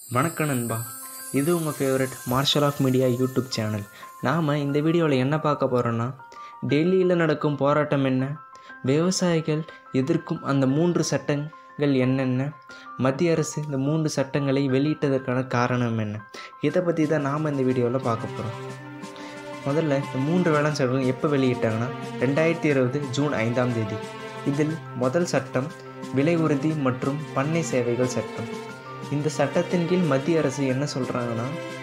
வணக்கம் நண்பா இது உங்கள் favourite Marshal of Media YouTube channel நாம் இந்த வீடியோவில் என்ன பார்க்க போகிறோன்னா டெல்லியில் நடக்கும் போராட்டம் என்ன விவசாயிகள் எதிர்க்கும் அந்த மூன்று சட்டங்கள் என்னென்ன மத்திய அரசு இந்த மூன்று சட்டங்களை வெளியிட்டதற்கான காரணம் என்ன இதை பற்றி தான் நாம் இந்த வீடியோவில் பார்க்க போகிறோம் முதல்ல இந்த மூன்று வேளாண் சட்டங்கள் எப்போ வெளியிட்டாங்கன்னா ரெண்டாயிரத்தி இருபது ஜூன் ஐந்தாம் தேதி இதில் முதல் சட்டம் விலை உறுதி மற்றும் பண்ணை சேவைகள் சட்டம் இந்த சட்டத்தின் கீழ் மத்திய அரசு என்ன சொல்கிறாங்கன்னா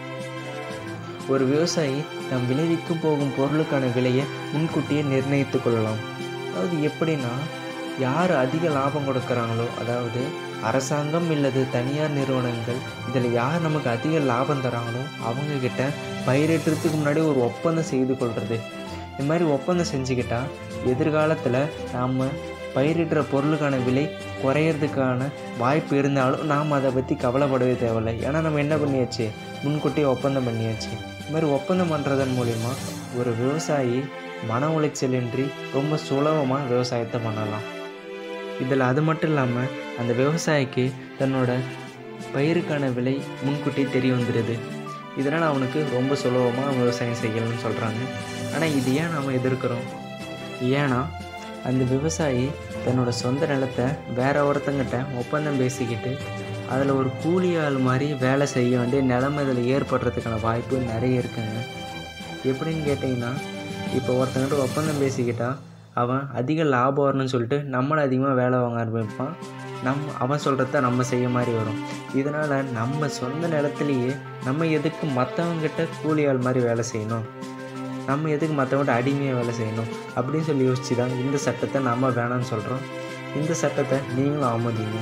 ஒரு விவசாயி தாம் விளைவிக்கும் போகும் பொருளுக்கான விலையை முன்கூட்டியே நிர்ணயித்து கொள்ளலாம் அதாவது எப்படின்னா யார் அதிக லாபம் கொடுக்குறாங்களோ அதாவது அரசாங்கம் இல்லது தனியார் நிறுவனங்கள் இதில் யார் நமக்கு அதிக லாபம் தராங்களோ அவங்கக்கிட்ட பயிரிடுறதுக்கு முன்னாடி ஒரு ஒப்பந்தம் செய்து கொள்வது இந்த மாதிரி ஒப்பந்தம் செஞ்சுக்கிட்டா எதிர்காலத்தில் நாம் பயிரிடுற பொருளுக்கான விலை குறையிறதுக்கான வாய்ப்பு இருந்தாலும் நாம் அதை பற்றி கவலைப்படவே தேவையில்லை ஏன்னா நம்ம என்ன பண்ணியாச்சு முன்கூட்டியே ஒப்பந்தம் பண்ணியாச்சு இது மாதிரி ஒப்பந்தம் பண்ணுறதன் மூலிமா ஒரு விவசாயி மன உளைச்சலின்றி ரொம்ப சுலபமாக விவசாயத்தை பண்ணலாம் இதில் அது மட்டும் இல்லாமல் அந்த விவசாயிக்கு தன்னோட பயிருக்கான விலை முன்கூட்டியே தெரிய வந்துடுது இதனால் அவனுக்கு ரொம்ப சுலபமாக விவசாயம் செய்யணும்னு சொல்கிறாங்க ஆனால் இது ஏன் நாம் எதிர்க்கிறோம் ஏன்னா அந்த விவசாயி தன்னோட சொந்த நிலத்தை வேற ஒருத்தங்கிட்ட ஒப்பந்தம் பேசிக்கிட்டு அதில் ஒரு கூலி ஆள் மாதிரி வேலை செய்ய வேண்டிய நிலைமை இதில் ஏற்படுறதுக்கான வாய்ப்பு நிறைய இருக்குங்க எப்படின்னு கேட்டிங்கன்னா இப்போ ஒருத்தங்கிட்ட ஒப்பந்தம் பேசிக்கிட்டா அவன் அதிக லாபம் வரணும்னு சொல்லிட்டு நம்மளை அதிகமாக வேலை வாங்க ஆரம்பிப்பான் நம் அவன் சொல்கிறத நம்ம செய்ய மாதிரி வரும் இதனால் நம்ம சொந்த நிலத்துலையே நம்ம எதுக்கு மற்றவங்கிட்ட கூலி ஆள் மாதிரி வேலை செய்யணும் நம்ம எதுக்கு மற்றவங்கள்ட்ட அடிமையாக வேலை செய்யணும் அப்படின்னு சொல்லி யோசிச்சு தான் இந்த சட்டத்தை நம்ம வேணாம்னு சொல்கிறோம் இந்த சட்டத்தை நீங்களும் ஆமதிங்க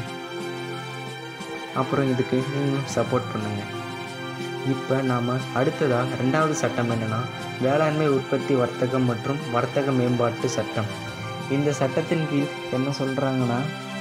அப்புறம் இதுக்கு நீங்களும் சப்போர்ட் பண்ணுங்கள் இப்போ நாம் அடுத்ததாக ரெண்டாவது சட்டம் என்னென்னா வேளாண்மை உற்பத்தி வர்த்தகம் மற்றும் வர்த்தக மேம்பாட்டு சட்டம் இந்த சட்டத்தின் கீழ் என்ன சொல்கிறாங்கன்னா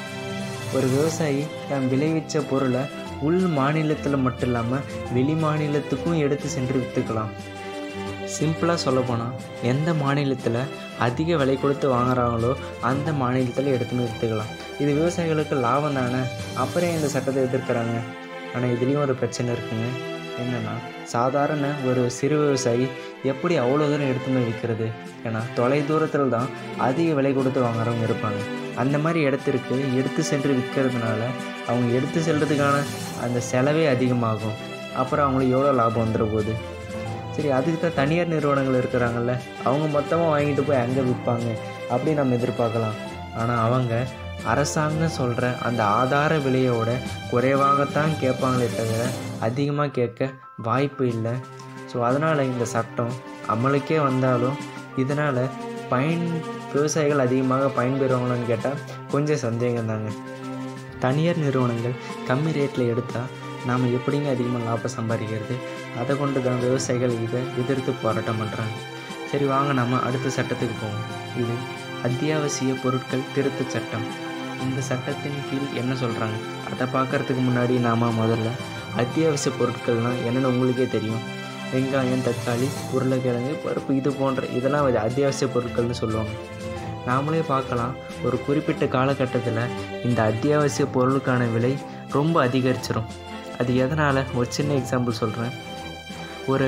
ஒரு விவசாயி தான் விளைவிச்ச பொருளை உள் மாநிலத்தில் மட்டும் இல்லாமல் வெளி மாநிலத்துக்கும் எடுத்து சென்று விற்றுக்கலாம் சிம்பிளாக சொல்லப்போனால் எந்த மாநிலத்தில் அதிக விலை கொடுத்து வாங்குறாங்களோ அந்த மாநிலத்தில் எடுத்துன்னு விற்றுக்கலாம் இது விவசாயிகளுக்கு லாபம் தானே அப்புறம் இந்த சட்டத்தை எதிர்க்கிறாங்க ஆனால் இதுலேயும் ஒரு பிரச்சனை இருக்குங்க என்னென்னா சாதாரண ஒரு சிறு விவசாயி எப்படி அவ்வளோ தூரம் எடுத்துன்னு போய் விற்கிறது ஏன்னா தொலை தூரத்தில் தான் அதிக விலை கொடுத்து வாங்குறவங்க இருப்பாங்க அந்த மாதிரி இடத்திற்கு எடுத்து சென்று விற்கிறதுனால அவங்க எடுத்து செல்றதுக்கான அந்த செலவே அதிகமாகும் அப்புறம் அவங்களுக்கு எவ்வளோ லாபம் வந்துட போகுது சரி அதுக்கு தான் தனியார் நிறுவனங்கள் இருக்கிறாங்கல்ல அவங்க மொத்தமாக வாங்கிட்டு போய் அங்கே விற்பாங்க அப்படி நம்ம எதிர்பார்க்கலாம் ஆனால் அவங்க அரசாங்கம் சொல்கிற அந்த ஆதார விலையோட குறைவாகத்தான் கேட்பாங்களே தவிர அதிகமாக கேட்க வாய்ப்பு இல்லை ஸோ அதனால் இந்த சட்டம் அமலுக்கே வந்தாலும் இதனால் பயன் விவசாயிகள் அதிகமாக பயன்பெறுவாங்களான்னு கேட்டால் கொஞ்சம் சந்தேகம் தாங்க தனியார் நிறுவனங்கள் கம்மி ரேட்டில் எடுத்தால் நாம் எப்படிங்க அதிகமாக லாபம் சம்பாதிக்கிறது அதை கொண்டு தான் விவசாயிகள் இதை எதிர்த்து போராட்டம் பண்ணுறாங்க சரி வாங்க நம்ம அடுத்த சட்டத்துக்கு போவோம் இது அத்தியாவசிய பொருட்கள் திருத்தச் சட்டம் இந்த சட்டத்தின் கீழ் என்ன சொல்கிறாங்க அதை பார்க்குறதுக்கு முன்னாடி நாம் முதல்ல அத்தியாவசிய பொருட்கள்னால் என்னென்னு உங்களுக்கே தெரியும் வெங்காயம் தக்காளி உருளைக்கிழங்கு பருப்பு இது போன்ற இதெல்லாம் அத்தியாவசிய பொருட்கள்னு சொல்லுவாங்க நாமளே பார்க்கலாம் ஒரு குறிப்பிட்ட காலகட்டத்தில் இந்த அத்தியாவசிய பொருளுக்கான விலை ரொம்ப அதிகரிச்சிடும் அது எதனால் ஒரு சின்ன எக்ஸாம்பிள் சொல்கிறேன் ஒரு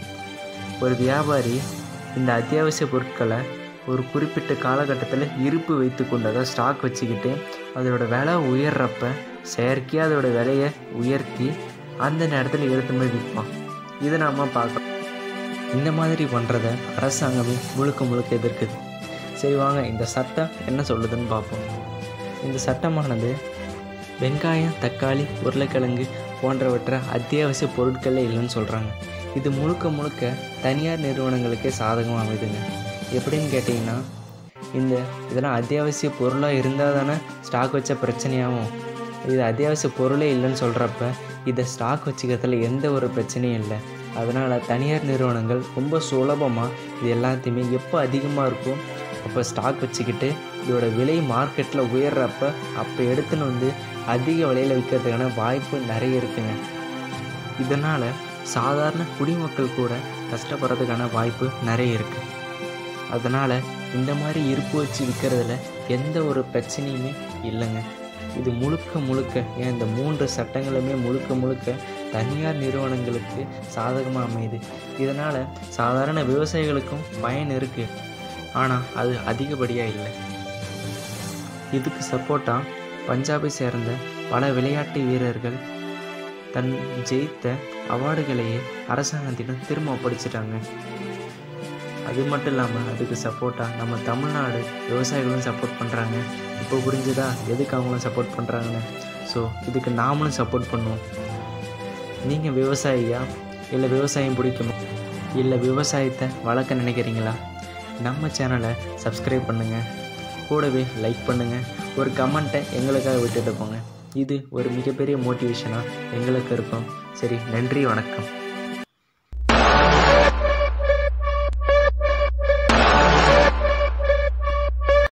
ஒரு வியாபாரி இந்த அத்தியாவசிய பொருட்களை ஒரு குறிப்பிட்ட காலகட்டத்தில் இருப்பு வைத்து கொண்டு அதாவது ஸ்டாக் வச்சுக்கிட்டு அதோட விலை உயர்றப்ப செயற்கையாக அதோட விலையை உயர்த்தி அந்த நேரத்தில் எடுத்து போய் விற்பான் இதை நாம் பார்க்கலாம் இந்த மாதிரி பண்ணுறத அரசாங்கமே முழுக்க முழுக்க எதிர்க்குது சரி வாங்க இந்த சட்டம் என்ன சொல்லுதுன்னு பார்ப்போம் இந்த சட்டமானது வெங்காயம் தக்காளி உருளைக்கிழங்கு போன்றவற்றை அத்தியாவசிய பொருட்களே இல்லைன்னு சொல்கிறாங்க இது முழுக்க முழுக்க தனியார் நிறுவனங்களுக்கே சாதகமாக அமைதுங்க எப்படின்னு கேட்டிங்கன்னா இந்த இதெல்லாம் அத்தியாவசிய பொருளாக இருந்தால் தானே ஸ்டாக் வச்ச பிரச்சனையாகும் இது அத்தியாவசிய பொருளே இல்லைன்னு சொல்கிறப்ப இதை ஸ்டாக் வச்சுக்கிறதுல எந்த ஒரு பிரச்சனையும் இல்லை அதனால் தனியார் நிறுவனங்கள் ரொம்ப சுலபமாக இது எல்லாத்தையுமே எப்போ அதிகமாக இருக்கோ அப்போ ஸ்டாக் வச்சுக்கிட்டு இதோட விலை மார்க்கெட்டில் உயர்றப்ப அப்போ எடுத்துன்னு வந்து அதிக விலையில் விற்கிறதுக்கான வாய்ப்பு நிறைய இருக்குங்க இதனால் சாதாரண குடிமக்கள் கூட கஷ்டப்படுறதுக்கான வாய்ப்பு நிறைய இருக்குது அதனால் இந்த மாதிரி இருப்பு வச்சு விற்கிறதுல எந்த ஒரு பிரச்சனையுமே இல்லைங்க இது முழுக்க முழுக்க ஏன் இந்த மூன்று சட்டங்களுமே முழுக்க முழுக்க தனியார் நிறுவனங்களுக்கு சாதகமாக அமையுது இதனால் சாதாரண விவசாயிகளுக்கும் பயன் இருக்குது ஆனால் அது அதிகப்படியாக இல்லை இதுக்கு சப்போர்ட்டாக பஞ்சாபை சேர்ந்த பல விளையாட்டு வீரர்கள் தன் ஜெயித்த அவார்டுகளையே அரசாங்கத்திடம் திரும்ப ஒப்படைச்சிட்டாங்க அது மட்டும் இல்லாமல் அதுக்கு சப்போர்ட்டாக நம்ம தமிழ்நாடு விவசாயிகளும் சப்போர்ட் பண்ணுறாங்க இப்போ புரிஞ்சுதா எதுக்கு அவங்களும் சப்போர்ட் பண்ணுறாங்கன்னு ஸோ இதுக்கு நாமளும் சப்போர்ட் பண்ணுவோம் நீங்கள் விவசாயியா இல்லை விவசாயம் பிடிக்குமா இல்லை விவசாயத்தை வளர்க்க நினைக்கிறீங்களா நம்ம சேனலை சப்ஸ்கிரைப் பண்ணுங்கள் கூடவே லைக் பண்ணுங்கள் ஒரு கமெண்ட்டை எங்களுக்காக விட்டுட்டு போங்க இது ஒரு மிகப்பெரிய மோட்டிவேஷனாக எங்களுக்கு இருக்கும் சரி நன்றி வணக்கம்